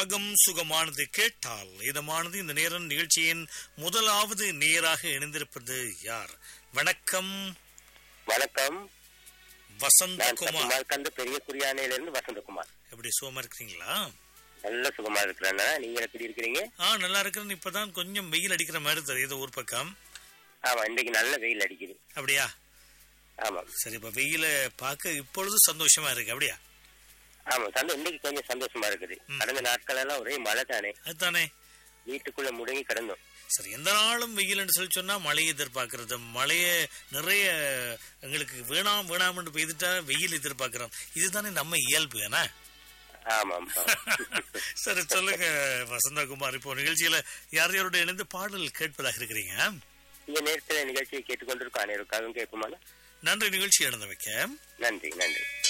அகம் சுகமானது கேட்டால் இதமானது இந்த நேரம் நிகழ்ச்சியின் முதலாவது நேராக இணைந்திருப்பது யார் வணக்கம் வணக்கம் நான் வசந்தகுமார் சகுமார் கந்து பெரிய குரியானையில இருந்து வசந்தகுமார் எப்படி சுகமா இருக்கிறீங்களா நல்ல சுகமா இருக்கிறேன் நீங்க எப்படி இருக்கிறீங்க ஆ நல்லா இருக்கிறேன்னு இப்பதான் கொஞ்சம் வெயில் அடிக்கிற மாதிரி தெரியுது ஊர் பக்கம் ஆமா இன்னைக்கு நல்ல வெயில் அடிக்குது அப்படியா ஆமா சரி இப்ப வெயில பார்க்க இப்பொழுது சந்தோஷமா இருக்கு அப்படியா ஆமா சந்தோ இன்னைக்கு கொஞ்சம் சந்தோஷமா இருக்குது கடந்த நாட்கள் எல்லாம் ஒரே மழை தானே அதுதானே வீட்டுக்குள்ள முடங்கி கிடந்தோம் சரி எந்த நாளும் வெயில்னு சொல்லி சொன்னா மழையை எதிர்பார்க்கறது மழைய நிறைய எங்களுக்கு வேணாம் வேணாம்னு பெய்துட்டா வெயில் எதிர்பார்க்கிறோம் இதுதானே நம்ம இயல்பு என்ன ஆமா ஆமா சரி சொல்லுங்க வசந்தகுமார் இப்போ நிகழ்ச்சியில யார் யாரோட இணைந்து பாடல் கேட்பதாக இருக்கிறீங்க இந்த நேரத்துல நிகழ்ச்சியை கேட்டுக்கொண்டிருக்கோம் அனைவருக்காகவும் கேட்குமானா நன்றி நிகழ்ச்சி இழந்து வைக்க நன்றி நன்றி